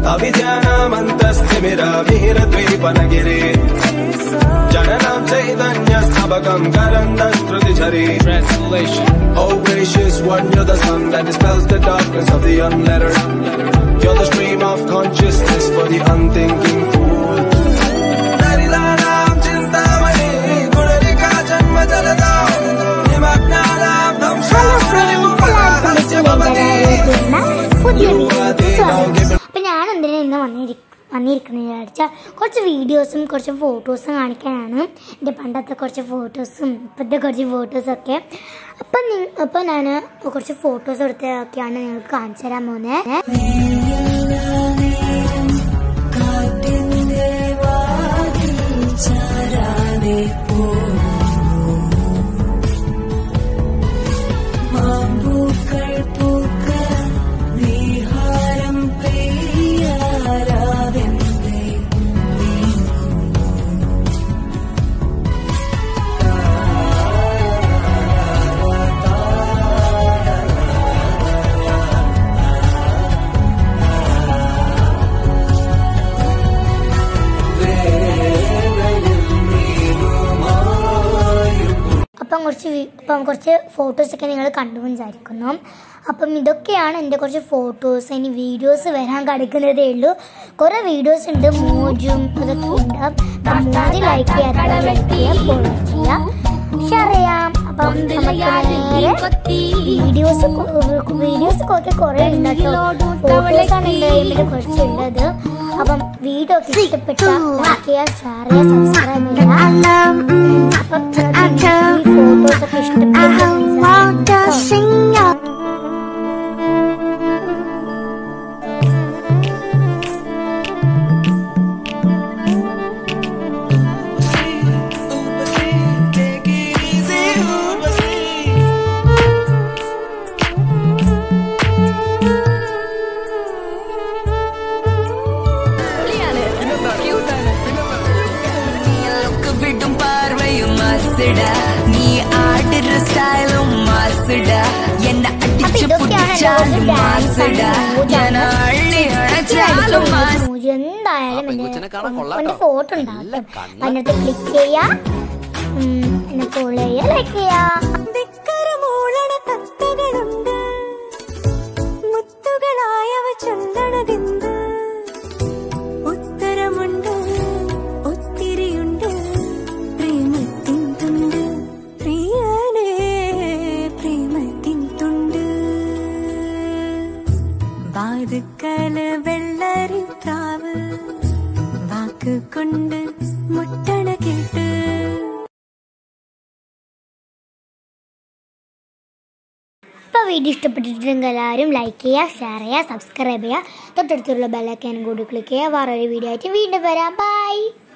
अविद्यानामन्तस्थिमिरमिहिरद्वीपनगिरे जननां चैतन्यस्तबकं करन्दस्कृतिझरे Translation. Oh gracious one, you're the sun that dispels the darkness of the unlettered. You're the stream of consciousness for the unthinking fool. Darilaram chintamani, gurarika janma jaladam, nimagnalam പുതിയ video അപ്പൊ ഞാൻ എന്തിനാ ഇന്ന് വന്നിരി വന്നിരിക്കണെന്ന് വിചാരിച്ചാൽ കുറച്ച് വീഡിയോസും കുറച്ച് ഫോട്ടോസും കാണിക്കാനാണ് എൻ്റെ പണ്ടത്തെ കുറച്ച് ഫോട്ടോസും ഇപ്പോഴത്തെ കുറച്ച് ഫോട്ടോസൊക്കെ അപ്പം നി അപ്പം ഞാൻ കുറച്ച് ഫോട്ടോസ് എടുത്തൊക്കെയാണ് നിങ്ങൾക്ക് കാണിച്ചു തരാൻ പോകുന്നത് മാമ്പൂക്കൾ പൂക്ക നീഹാരം പെയ്യാരാവെന്തേ അപ്പം കുറച്ച് വി- അപ്പം കുറച്ച് ഫോട്ടോസൊക്കെ നിങ്ങൾ കണ്ടു വിചാരിക്കുന്നു അപ്പം ഇതൊക്കെയാണ് എൻ്റെ കുറച്ച് ഫോട്ടോസ് ഇനി വീഡിയോസ് വരാൻ കിടക്കുന്നതേ ഉള്ളൂ കുറേ വീഡിയോസ് ഉണ്ട് മോജും അതൊക്കെ ഉണ്ട് അപ്പം മോജ് ലൈക്ക് ചെയ്യാത്ത ലൈക്ക് ചെയ്യുക ഫോളോ ചെയ്യുക ഷെയർ ചെയ്യാം അപ്പം നമുക്ക് നേരെ വീഡിയോസ് വീഡിയോസ് ഒക്കെ കുറേ ഉണ്ട് കേട്ടോ ഫോട്ടോസ് ആണ് എൻ്റെ കയ്യിൽ കുറച്ചുള്ളത് അപ്പം വീഡിയോ ഒക്കെ ഇഷ്ടപ്പെട്ടാൽ ലൈക്ക് ചെയ്യുക ഷെയർ ചെയ്യുക സബ്സ്ക്രൈബ് ചെയ്യുക അപ്പം നിങ്ങൾക്ക് ഈ ഫോട്ടോസ് ഒക്കെ ഇഷ്ടപ്പെട്ടു ലുക്ക് വിടും പാർവയും മാസിട നീ ആടുற സ്റ്റൈലും മാസിട എന്നെ അടിച്ചു പൊട്ടിച്ചാലും മാസിട ഞാൻ അള്ളി അടച്ചാലും മാസിട മൂജി എന്തായാലും എന്റെ ഫോട്ടോ ഉണ്ടാകും അതിനകത്ത് ക്ലിക്ക് ചെയ്യാ ഉം, എന്നെ ഫോളോ ചെയ്യാ ലൈക്ക് ചെയ്യാ ധിക്കരമൂളണ കത്തുകളുണ്ട് മുത്തുകളായവ ചൊല്ലണതെന്ത് ഉത്തരമുണ്ട് ഒത്തിരിയുണ്ട് പ്രേമത്തിൻ തുണ്ട് പ്രിയനേ പ്രേമത്തിൻ തുണ്ട് വാതുക്കല് വെള്ളരി പ്രാവ് വാക്ക് കൊണ്ട് മുട്ടണ കേട്ട് ഇപ്പോൾ വീഡിയോ ഇഷ്ടപ്പെട്ടിട്ടുണ്ടെങ്കിൽ എല്ലാവരും ലൈക്ക് ചെയ്യുക ഷെയർ ചെയ്യുക സബ്സ്ക്രൈബ് ചെയ്യുക തൊട്ടടുത്തുള്ള ബെല്ലൈക്കാനും കൂടി ക്ലിക്ക് ചെയ്യുക വേറൊരു വീഡിയോ ആയിട്ട് വീണ്ടും വരാം ബൈ